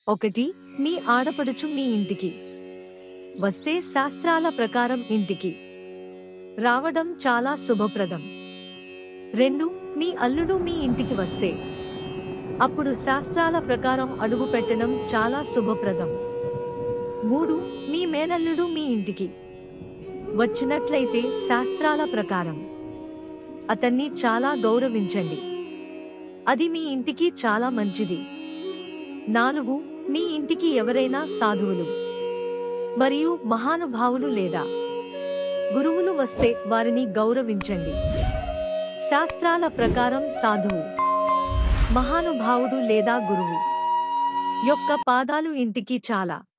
ఒకటి మీ ఆడపడుచు మీ ఇంటికి వస్తే శాస్త్రాల ప్రకారం ఇంటికి రావడం చాలా శుభప్రదం రెండు మీ అల్లుడు మీ ఇంటికి వస్తే అప్పుడు శాస్త్రాల ప్రకారం అడుగు పెట్టడం చాలా శుభప్రదం మూడు మీ మేనల్లుడు మీ ఇంటికి వచ్చినట్లయితే శాస్త్రాల ప్రకారం అతన్ని చాలా గౌరవించండి అది మీ ఇంటికి చాలా మంచిది నాలుగు మీ ఇంటికి ఎవరైనా సాధువులు మరియు మహానుభావులు లేదా గురువులు వస్తే వారిని గౌరవించండి శాస్త్రాల ప్రకారం సాధువు మహానుభావుడు లేదా గురువు యొక్క పాదాలు ఇంటికి చాలా